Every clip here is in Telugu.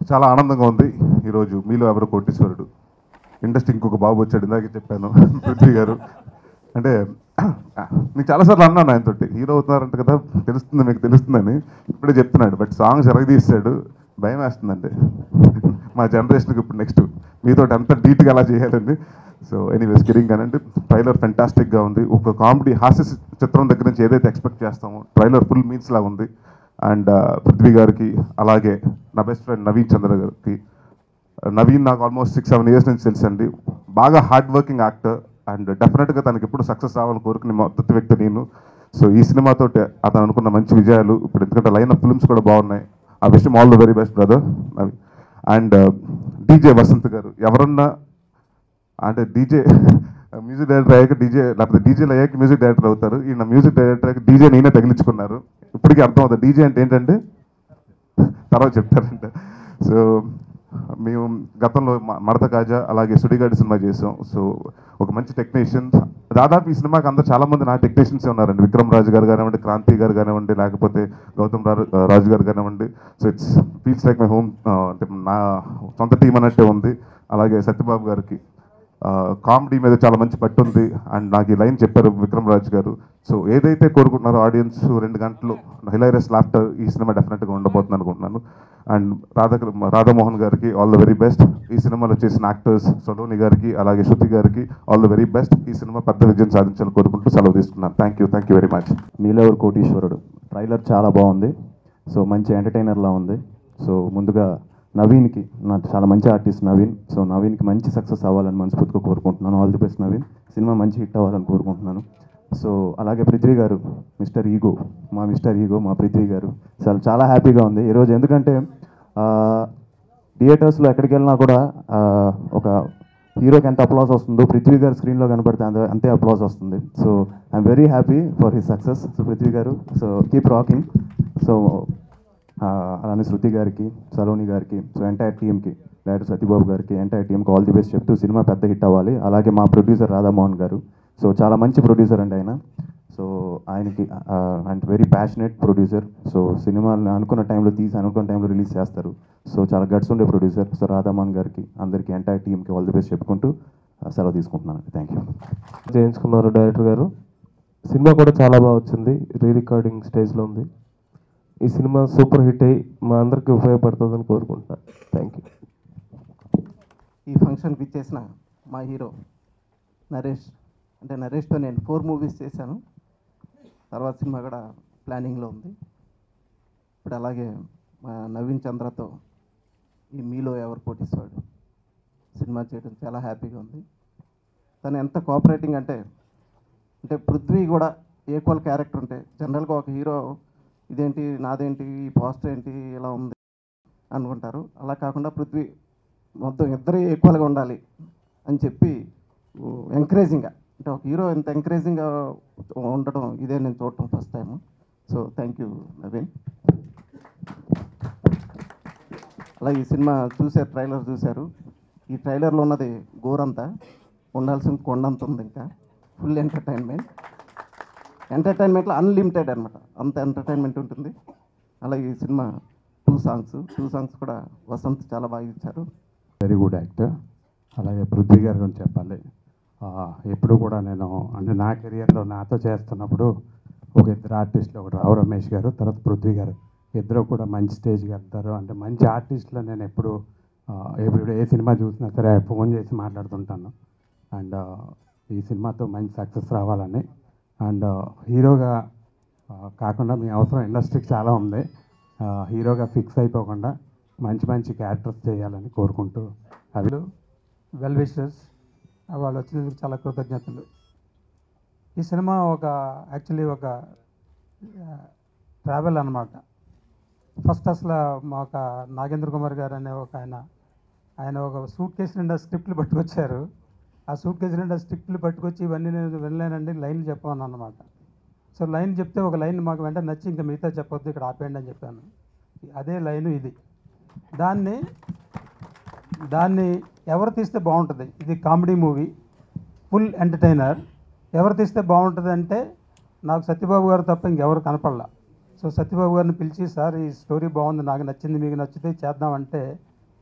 చాలా ఆనందంగా ఉంది ఈరోజు మీలో ఎవరు కోటీశ్వరుడు ఇండస్ట్రీ ఇంకొక బాబు వచ్చాడు ఇందాకే చెప్పాను పృథ్వీ గారు అంటే నేను చాలాసార్లు అన్నాను ఆయనతోటి హీరో అవుతున్నారంట కదా తెలుస్తుంది మీకు తెలుస్తుందని ఇప్పుడే చెప్తున్నాడు బట్ సాంగ్స్ ఎరగదీస్తాడు భయం వేస్తుందండి మా జనరేషన్కి ఇప్పుడు నెక్స్ట్ మీతో అంత డీట్గా అలా చేయాలండి సో ఎనీవేస్ కిరింగ్ అంటే ట్రైలర్ ఫెంటాస్టిక్గా ఉంది ఒక కామెడీ హాస్య చిత్రం దగ్గర నుంచి ఏదైతే ఎక్స్పెక్ట్ చేస్తామో ట్రైలర్ ఫుల్ మీన్స్ లాగా ఉంది అండ్ పృథ్వీ గారికి అలాగే నా బెస్ట్ ఫ్రెండ్ నవీన్ చంద్ర గారికి నవీన్ నాకు ఆల్మోస్ట్ సిక్స్ సెవెన్ ఇయర్స్ నుంచి తెలుసండి బాగా హార్డ్ వర్కింగ్ యాక్టర్ అండ్ డెఫినెట్గా తనకి ఎప్పుడు సక్సెస్ రావాలని కోరుకునే మొదటి వ్యక్తి నేను సో ఈ సినిమాతో అతను అనుకున్న మంచి విజయాలు ఇప్పుడు ఎందుకంటే లైన్ ఆఫ్ ఫిల్మ్స్ కూడా బాగున్నాయి ఆ విషయం all the very best brother and DJ Vasanth గారు ఎవరన్నా అంటే డీజే మ్యూజిక్ డైరెక్టర్ అయ్యాక డీజే లేకపోతే డీజేలు అయ్యాక మ్యూజిక్ డైరెక్టర్ అవుతారు ఈయన మ్యూజిక్ డైరెక్టర్ అయ్యాక డీజే నేనే తగిలించుకున్నారు ఇప్పటికీ అర్థం అవుతుంది డీజే అంటే ఏంటంటే తర్వాత చెప్తారంట సో మేము గతంలో మ- మడత కాజా అలాగే సుడిగాడి సినిమా చేసాం సో ఒక మంచి టెక్నీషియన్ దాదాపు ఈ సినిమాకి అందరూ చాలా మంది నా టెక్నీషియన్స్ ఉన్నారండి విక్రమ్ రాజు గారు కానివ్వండి క్రాంతి గారు కానివ్వండి లేకపోతే గౌతమ్ రా- రాజు గారు కానివ్వండి so it's feels like my home అంటే నా సొంత టీం అన్నట్టే ఉంది అలాగే సత్యబాబు గారికి కామెడీ మీద చాలా మంచి పట్టు ఉంది అండ్ నాకు ఈ లైన్ చెప్పారు విక్రమ్ రాజ్ గారు సో ఏదైతే కోరుకుంటున్నారో ఆడియన్స్ రెండు గంటలు హిలైరస్ లాఫ్టర్ ఈ సినిమా డెఫినెట్గా ఉండబోతుంది అనుకుంటున్నాను అండ్ రాధా రాధామోహన్ గారికి ఆల్ ద వెరీ బెస్ట్ ఈ సినిమాలో చేసిన యాక్టర్స్ సలోని గారికి అలాగే శృతి గారికి ఆల్ ద వెరీ బెస్ట్ ఈ సినిమా పెద్ద విజయం సాధించాలని కోరుకుంటూ సెలవు తీసుకున్నాను thank you thank you very much Meelevaru Koteeswarudu trailer చాలా బాగుంది సో మంచి ఎంటర్టైనర్లా ఉంది సో ముందుగా నవీన్కి నాకు చాలా మంచి ఆర్టిస్ట్ నవీన్ సో నవీన్కి మంచి సక్సెస్ అవ్వాలని మనస్ఫూర్తిగా కోరుకుంటున్నాను ఆల్ ది బెస్ట్ నవీన్ సినిమా మంచి హిట్ అవ్వాలని కోరుకుంటున్నాను సో అలాగే పృథ్వీ గారు మిస్టర్ ఈగో మా మిస్టర్ ఈగో మా పృథ్వీ గారు చాలా చాలా హ్యాపీగా ఉంది ఈరోజు ఎందుకంటే థియేటర్స్లో ఎక్కడికి వెళ్ళినా కూడా ఆ, ఒక హీరోకి ఎంత అప్లాస్ వస్తుందో పృథ్వీ గారు స్క్రీన్లో కనపడితే అంత అంతే అప్లాస్ వస్తుంది so I'm very happy for his success so Prithvi గారు సో కీప్ రాకింగ్ సో అలానే శృతి గారికి సలోని గారికి సో ఎంటైర్ టీమ్కి డైరెక్టర్ సత్యబాబు గారికి ఎంటైర్ టీమ్కి ఆల్ ది బెస్ట్ చెప్తూ సినిమా పెద్ద హిట్ అవ్వాలి అలాగే మా ప్రొడ్యూసర్ రాధామోహన్ గారు సో చాలా మంచి ప్రొడ్యూసర్ అండి ఆయన సో ఆయనకి and very passionate producer so సినిమాని అనుకున్న టైంలో తీసి అనుకున్న టైంలో రిలీజ్ చేస్తారు సో చాలా గట్స్ ఉండే ప్రొడ్యూసర్ సో రాధామోహన్ గారికి అందరికీ ఎంటైర్ టీమ్కి ఆల్ ది బెస్ట్ చెప్పుకుంటూ ఆ, సెలవు తీసుకుంటున్నాను థ్యాంక్ యూ చేయించుకున్నారు డైరెక్టర్ గారు సినిమా కూడా చాలా బాగా వచ్చింది రీ రికార్డింగ్ స్టేజ్లో ఉంది ఈ సినిమా సూపర్ హిట్ అయ్యి మా అందరికీ ఉపయోగపడుతుందని కోరుకుంటున్నాను థ్యాంక్ యూ ఈ ఫంక్షన్కి ఇచ్చేసిన మా హీరో నరేష్ అంటే నరేష్తో నేను ఫోర్ మూవీస్ చేశాను తర్వాత సినిమా కూడా ప్లానింగ్లో ఉంది ఇప్పుడు అలాగే మా నవీన్ చంద్రతో ఈ మీలో ఎవరు పోటీస్తాడు సినిమా చేయడం చాలా హ్యాపీగా ఉంది తను ఎంత కోఆపరేటింగ్ అంటే అంటే పృథ్వీ కూడా ఈక్వల్ క్యారెక్టర్ ఉంటే జనరల్గా ఒక హీరో ఇదేంటి నాదేంటి ఈ పోస్టర్ ఏంటి ఇలా ఉంది అనుకుంటారు అలా కాకుండా పృథ్వీ మొత్తం ఇద్దరు ఈక్వల్గా ఉండాలి అని చెప్పి ఎంకరేజింగ్గా అంటే ఒక హీరో ఇంత ఎంకరేజింగ్గా ఉండడం ఇదే నేను చూడటం first time so thank you Naveen అలాగే ఈ సినిమా చూసారు ట్రైలర్ చూశారు ఈ ట్రైలర్లో ఉన్నది గోరంతా ఉండాల్సిన కొండంత ఉంది ఇంకా ఫుల్ ఎంటర్టైన్మెంట్ ఎంటర్టైన్మెంట్లో అన్లిమిటెడ్ అనమాట అంత ఎంటర్టైన్మెంట్ ఉంటుంది అలాగే ఈ సినిమా టూ సాంగ్స్ టూ సాంగ్స్ కూడా వసంత్ చాలా బాగా ఇచ్చారు వెరీ గుడ్ యాక్టర్ అలాగే పృథ్వీ గారి గురించి చెప్పాలి ఆ, ఎప్పుడు కూడా నేను అంటే నా కెరియర్లో నాతో చేస్తున్నప్పుడు ఒక ఇద్దరు ఆర్టిస్టులు ఒకటి రావు రమేష్ గారు తర్వాత పృథ్వీ గారు ఇద్దరు కూడా మంచి స్టేజ్కి వెళ్తారు అంటే మంచి ఆర్టిస్టులు నేను ఎప్పుడు ఆ, ఎప్పుడు ఏ సినిమా చూసినా సరే ఫోన్ చేసి మాట్లాడుతుంటాను అండ్ ఈ సినిమాతో మంచి సక్సెస్ రావాలని అండ్ హీరోగా ఆ, కాకుండా మీ అవసరం ఇండస్ట్రీకి చాలా ఉంది ఆ, హీరోగా ఫిక్స్ అయిపోకుండా మంచి మంచి క్యారెక్టర్స్ చేయాలని కోరుకుంటూ అవి వెల్ విషర్స్ వాళ్ళు వచ్చినందుకు చాలా కృతజ్ఞతలు ఈ సినిమా ఒక యాక్చువల్లీ ఒక ట్రావెల్ అన్నమాట ఫస్ట్ అసలు మా ఒక నాగేంద్ర కుమార్ గారు అనే ఒక ఆయన ఆయన ఒక సూట్ కేసు నిండా స్క్రిప్ట్లు పట్టుకొచ్చారు ఆ సూట్ కేసు నిండా స్క్రిప్ట్లు పట్టుకొచ్చి ఇవన్నీ నేను వినలేనండి లైన్లు చెప్పమని అన్నమాట సో లైన్ చెప్తే ఒక లైన్ మాకు వెంటనే నచ్చి ఇంకా మిగతా చెప్పొద్దు ఇక్కడ ఆపేయండి అని చెప్పాను అదే లైను ఇది దాన్ని దాన్ని ఎవరు తీస్తే బాగుంటుంది ఇది కామెడీ మూవీ ఫుల్ ఎంటర్టైనర్ ఎవరు తీస్తే బాగుంటుంది అంటే నాకు సత్యబాబు గారు తప్ప ఇంకెవరు కనపడలా సో సత్యబాబు గారిని పిలిచి సార్ ఈ స్టోరీ బాగుంది నాకు నచ్చింది మీకు నచ్చితే చేద్దామంటే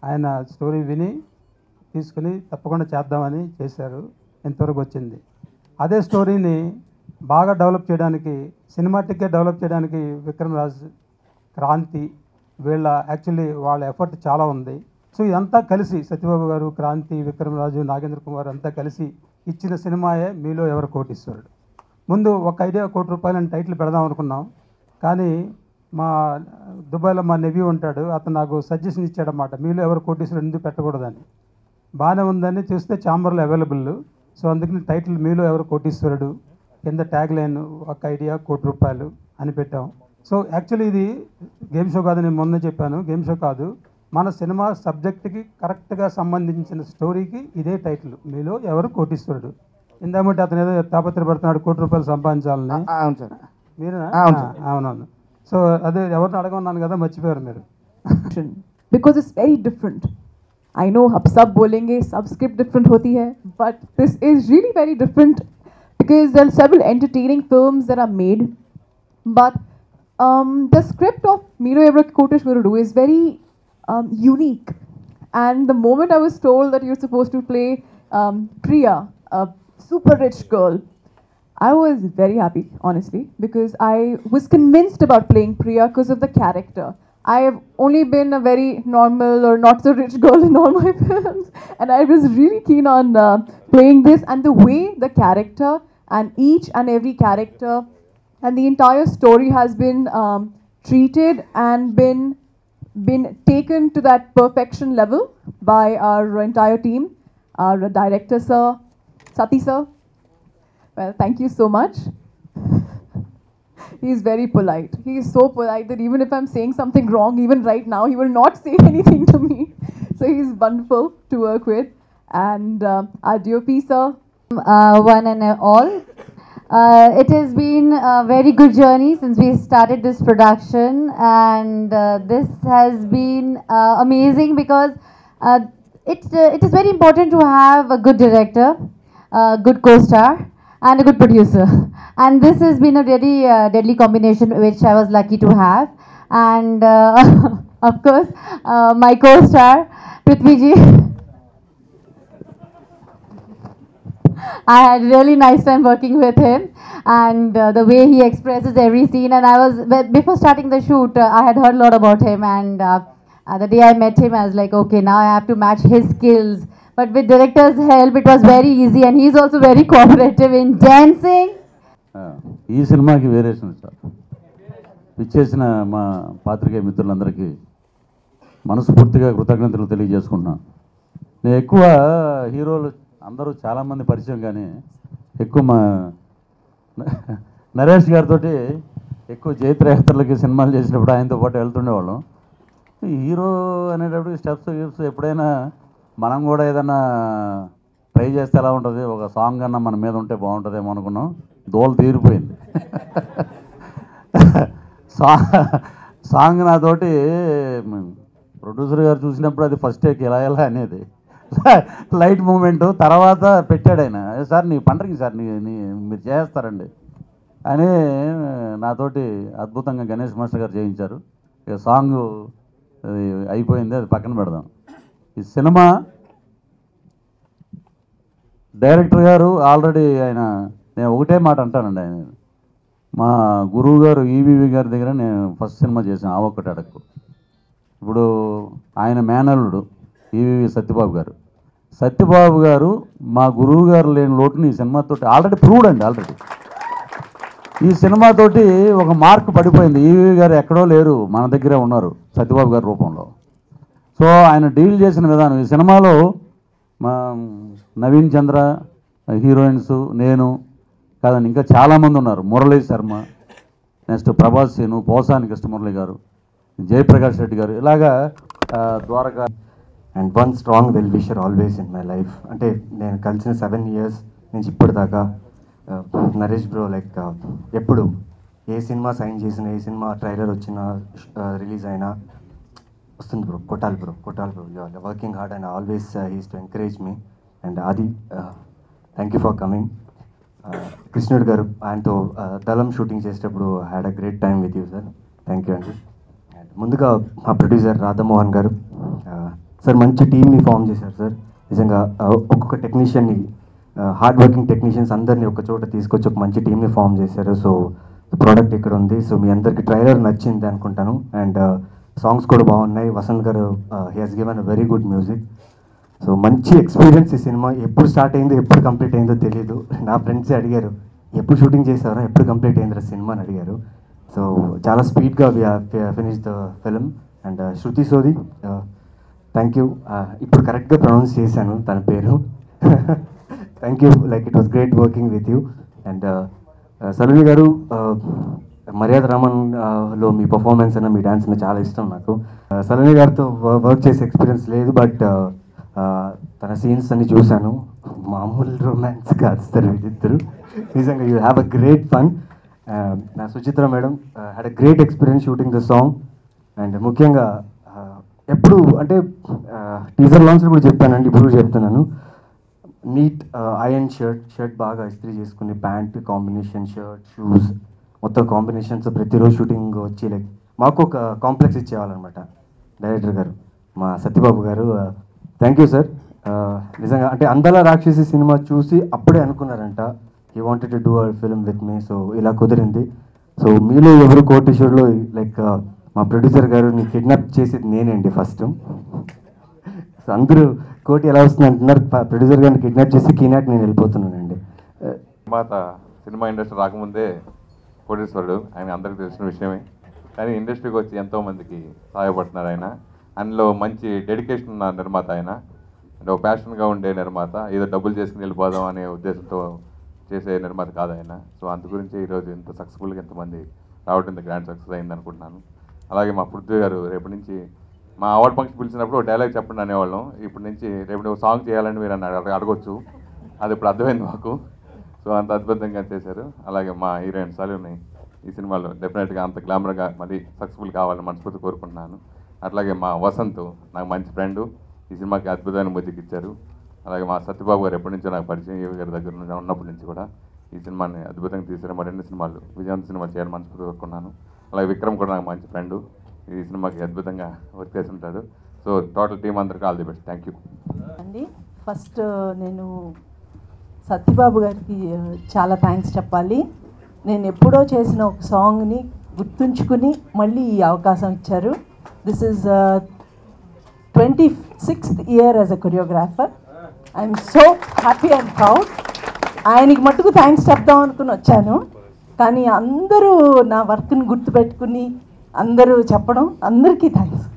ఆయన స్టోరీ విని తీసుకుని తప్పకుండా చేద్దామని చేశారు ఇంతవరకు వచ్చింది అదే స్టోరీని బాగా డెవలప్ చేయడానికి సినిమాటిక్గా డెవలప్ చేయడానికి విక్రమ్ రాజ్ క్రాంతి వీళ్ళ యాక్చువల్లీ వాళ్ళ ఎఫర్ట్ చాలా ఉంది సో ఇదంతా కలిసి సత్యబాబు గారు క్రాంతి విక్రమ్ రాజు నాగేంద్ర కుమార్ అంతా కలిసి ఇచ్చిన సినిమాయే మీలో ఎవరు కోటీశ్వరుడు ముందు ఒక ఐడియా కోటి రూపాయలు అని టైటిల్ పెడదాం అనుకున్నాం కానీ మా దుబాయ్లో మా నెవ్యూ ఉంటాడు అతను నాకు సజెషన్ ఇచ్చాడన్నమాట మీలో ఎవరు కోటీశ్వరుడు ఎందుకు పెట్టకూడదని బాగానే ఉందని చూస్తే ఛాంబర్లో అవైలబుల్ సో అందుకని టైటిల్ మీలో ఎవరు కోటీశ్వరుడు కింద ట్యాగ్ లైన్ ఒక ఐడియా కోటి రూపాయలు అని పెట్టాం సో యాక్చువల్లీ ఇది గేమ్ షో కాదు నేను మొన్న చెప్పాను గేమ్ షో కాదు మన సినిమా సబ్జెక్ట్కి కరెక్ట్గా సంబంధించిన స్టోరీకి ఇదే టైటిల్ మీలో ఎవరు కోటీశ్వరుడు ఇందామంటే అతను ఏదో తాపత్రపడుతున్నాడు కోటి రూపాయలు సంపాదించాలని అవును సార్ మీరేనా అవును ఆ, అవునవును సో అదే ఎవరిని అడగమన్నాను కదా మర్చిపోయారు మీరు different because it's very different I know हम सब बोलेंगे सब स्क्रिप्ट डिफरेंट होती है but this is really very different because there are several entertaining films that are made but um, the script of Miro Evra Koteshwarudu is very um, unique. And the moment I was told that you're supposed to play um, Priya, a super rich girl, I was very happy, honestly, because I was convinced about playing Priya because of the character. I have only been a very normal or not so rich girl in all my films, and I was really keen on uh, playing this. And the way the character and each and every character and the entire story has been um, treated and been been taken to that perfection level by our entire team, our director sir, Sati sir. Well, thank you so much. He is very polite. He is so polite that even if I'm saying something wrong, even right now, he will not say anything to me. So he's wonderful to work with. And uh, our DOP sir, uh, one and all. Uh, it has been a very good journey since we started this production, and uh, this has been uh, amazing because uh, it, uh, it is very important to have a good director, a good co star, and a good producer. And this has been a really uh, deadly combination, which I was lucky to have. And uh, of course, uh, my co star, Prithviji. I had a really nice time working with him and uh, the way he expresses every scene. And I was, be- before starting the shoot, uh, I had heard a lot about him. And uh, uh, the day I met him, I was like, okay, now I have to match his skills. But with director's help, it was very easy. And he's also very cooperative in dancing. ఆ, ఈ సినిమాకి వేరియేషన్ సార్ ఇచ్చేసిన మా పాత్రికేయ మిత్రులందరికీ మనస్ఫూర్తిగా కృతజ్ఞతలు తెలియజేసుకుంటున్నాను నేను ఎక్కువ హీరోలు అందరూ చాలామంది పరిచయం కానీ ఎక్కువ మా నరేష్ గారితో ఎక్కువ జైత్రయాత్రలకి సినిమాలు చేసినప్పుడు ఆయనతో పాటు వెళ్తుండేవాళ్ళం ఈ హీరో అనేటప్పుడు స్టెప్స్ గిప్స్ ఎప్పుడైనా మనం కూడా ఏదైనా ట్రై చేస్తే ఎలా ఉంటుంది ఒక సాంగ్ అన్న మన మీద ఉంటే బాగుంటుందేమో అనుకున్నాం దోలు తీరిపోయింది సా సాంగ్ నాతోటి ప్రొడ్యూసర్ గారు చూసినప్పుడు అది ఫస్ట్ టేక్ ఎలా ఎలా అనేది లైట్ మూమెంట్ తర్వాత పెట్టాడు ఆయన సార్ నీ పండగకి సార్ నీ నీ మీరు చేస్తారండి అని నాతోటి అద్భుతంగా గణేష్ మాస్టర్ గారు చేయించారు ఇక సాంగ్ అది అయిపోయింది అది పక్కన పెడదాం ఈ సినిమా డైరెక్టర్ గారు ఆల్రెడీ ఆయన నేను ఒకటే మాట అంటానండి ఆయన మా గురువు గారు ఈవీవి గారి దగ్గర నేను ఫస్ట్ సినిమా చేశాను ఆ ఒక్కటి అడక్కు ఇప్పుడు ఆయన మేనల్లుడు ఈవీవి సత్యబాబు గారు సత్యబాబు గారు మా గురువు గారు లేని లోటుని ఈ సినిమాతోటి ఆల్రెడీ ప్రూవ్డ్ అండి ఆల్రెడీ ఈ సినిమాతోటి ఒక మార్క్ పడిపోయింది ఈవీవి గారు ఎక్కడో లేరు మన దగ్గరే ఉన్నారు సత్యబాబు గారి రూపంలో సో ఆయన డీల్ చేసిన విధానం ఈ సినిమాలో మా నవీన్ చంద్ర హీరోయిన్స్ నేను కాదండి ఇంకా చాలామంది ఉన్నారు మురళీ శర్మ నెక్స్ట్ ప్రభాస్ సేను పోసాని కృష్ణమురళి గారు జయప్రకాష్ రెడ్డి గారు ఇలాగా ఆ, Dwaraka and one strong well wisher always in my life అంటే నేను కలిసిన సెవెన్ ఇయర్స్ నుంచి ఇప్పటిదాకా ఆ, నరేష్ బ్రో లైక్ ఎప్పుడు ఏ సినిమా సైన్ చేసినా ఏ సినిమా ట్రైలర్ వచ్చినా రిలీజ్ అయినా వస్తుంది బ్రో కొట్టాలి బ్రో కొట్టాలి bro you are working hard and always he's to encourage me and అది thank you for coming Krishnudu గారు ఆయనతో uh, దళం షూటింగ్ చేసేటప్పుడు had a great time with you sir thank you అండి అండ్ ముందుగా మా ప్రొడ్యూసర్ రాధామోహన్ గారు సార్ మంచి టీమ్ని ఫామ్ చేశారు సార్ నిజంగా ఆ, ఒక్కొక్క టెక్నీషియన్ని హార్డ్ వర్కింగ్ టెక్నీషియన్స్ అందరినీ ఒక చోట తీసుకొచ్చి ఒక మంచి టీమ్ని ఫామ్ చేశారు సో ప్రోడక్ట్ ఇక్కడ ఉంది సో మీ అందరికి ట్రైలర్ నచ్చింది అనుకుంటాను అండ్ సాంగ్స్ కూడా బాగున్నాయి వసంత్ గారు he has given a very good music so మంచి ఎక్స్పీరియన్స్ ఈ సినిమా ఎప్పుడు స్టార్ట్ అయిందో ఎప్పుడు కంప్లీట్ అయిందో తెలియదు నా ఫ్రెండ్సే అడిగారు ఎప్పుడు షూటింగ్ చేశారో ఎప్పుడు కంప్లీట్ అయిందిరా సినిమా అని అడిగారు సో చాలా స్పీడ్గా finish the film and Shruti Sodhi thank you ఇప్పుడు కరెక్ట్గా ప్రొనౌన్స్ చేశాను తన పేరు thank you like it was great working with you and Saluni గారు uh, మర్యాద రామన్ uh, లో మీ పర్ఫార్మెన్స్ అన్న మీ డాన్స్ అన్న చాలా ఇష్టం నాకు Uh, సలోని గారితో వర్క్ చేసే ఎక్స్పీరియన్స్ లేదు బట్ తన సీన్స్ అన్ని చూశాను మామూలు రొమాన్స్ కాదు సార్ వీళ్ళిద్దరు నిజంగా you have a great fun నా Suchitra madam had a great experience shooting the song and ముఖ్యంగా uh, ఎప్పుడు అంటే టీజర్ లాంచ్ కూడా చెప్పానండి ఇప్పుడు కూడా చెప్తున్నాను నీట్ ఐరన్ షర్ట్ షర్ట్ బాగా ఇస్త్రీ చేసుకుని ప్యాంట్ కాంబినేషన్ షర్ట్ షూస్ మొత్తం కాంబినేషన్స్ ప్రతిరోజు షూటింగ్ వచ్చి లైక్ మాకు ఒక కాంప్లెక్స్ ఇచ్చేవాళ్ళనమాట డైరెక్టర్ గారు మా సత్యబాబు గారు థ్యాంక్ యూ సార్ నిజంగా అంటే అందలా రాక్షసి సినిమా చూసి అప్పుడే అనుకున్నారంట he wanted to do a film with me so ఇలా కుదిరింది సో మీలో ఎవరు కోటేశ్వర్లో లైక్ మా ప్రొడ్యూసర్ గారు నీ కిడ్నాప్ చేసేది నేనండి ఫస్ట్ సో అందరూ కోటి ఎలా వస్తుంది అంటున్నారు ప్రొడ్యూసర్ గారిని కిడ్నాప్ చేసి కీనాక్ నేను వెళ్ళిపోతున్నానండి నిర్మాత సినిమా ఇండస్ట్రీ రాకముందే కోటేశ్వరుడు ఆయన అందరికీ తెలిసిన విషయమే కానీ ఇండస్ట్రీకి వచ్చి ఎంతో మందికి సహాయపడుతున్నారు ఆయన అందులో మంచి డెడికేషన్ ఉన్న నిర్మాత ఆయన అంటే ఒక ప్యాషన్గా ఉండే నిర్మాత ఏదో డబ్బులు చేసుకుని వెళ్ళిపోదాం అనే ఉద్దేశంతో చేసే నిర్మాత కాదు ఆయన సో అందు గురించి ఈరోజు ఇంత సక్సెస్ఫుల్గా ఎంతమంది రావడం ఇంత గ్రాండ్ సక్సెస్ అయింది అనుకుంటున్నాను అలాగే మా పృథ్వీ గారు రేపటి నుంచి మా అవార్డ్ ఫంక్షన్ పిలిచినప్పుడు ఒక డైలాగ్ చెప్పండి అనేవాళ్ళం ఇప్పటి నుంచి రేపు ఒక సాంగ్ చేయాలని మీరు నన్ను అడగ- అడగొచ్చు అది ఇప్పుడు అర్థమైంది మాకు సో అంత అద్భుతంగా చేశారు అలాగే మా హీరోయిన్ సలూని ఈ సినిమాలో డెఫినెట్గా అంత గ్లామర్గా మరీ సక్సెస్ఫుల్ కావాలని మనస్ఫూర్తి కోరుకుంటున్నాను అట్లాగే మా వసంత్ నాకు మంచి ఫ్రెండ్ ఈ సినిమాకి అద్భుతమైన మ్యూజిక్ ఇచ్చారు అలాగే మా సత్యబాబు గారు ఎప్పటి నుంచో నాకు పరిచయం ఈ గారి దగ్గర నుంచి ఉన్నప్పటి నుంచి కూడా ఈ సినిమాని అద్భుతంగా తీశారు మరిన్ని సినిమాలు విజయవంత సినిమా చేయాలని మనస్ఫూర్తి కోరుకున్నాను అలాగే విక్రమ్ కూడా నాకు మంచి ఫ్రెండ్ ఈ సినిమాకి అద్భుతంగా వర్క్ చేసి ఉంటాడు సో టోటల్ టీం అందరికీ all the best thank you అండి ఫస్ట్ నేను సత్యబాబు గారికి ఆ, చాలా థ్యాంక్స్ చెప్పాలి నేను ఎప్పుడో చేసిన ఒక సాంగ్ని గుర్తుంచుకుని మళ్ళీ ఈ అవకాశం ఇచ్చారు this is twenty sixth year as a choreographer I'm so happy and proud ఆయనకి మట్టుకు థ్యాంక్స్ చెప్దాం అనుకుని వచ్చాను కానీ అందరూ నా వర్క్ని గుర్తుపెట్టుకుని అందరూ చెప్పడం అందరికీ థ్యాంక్స్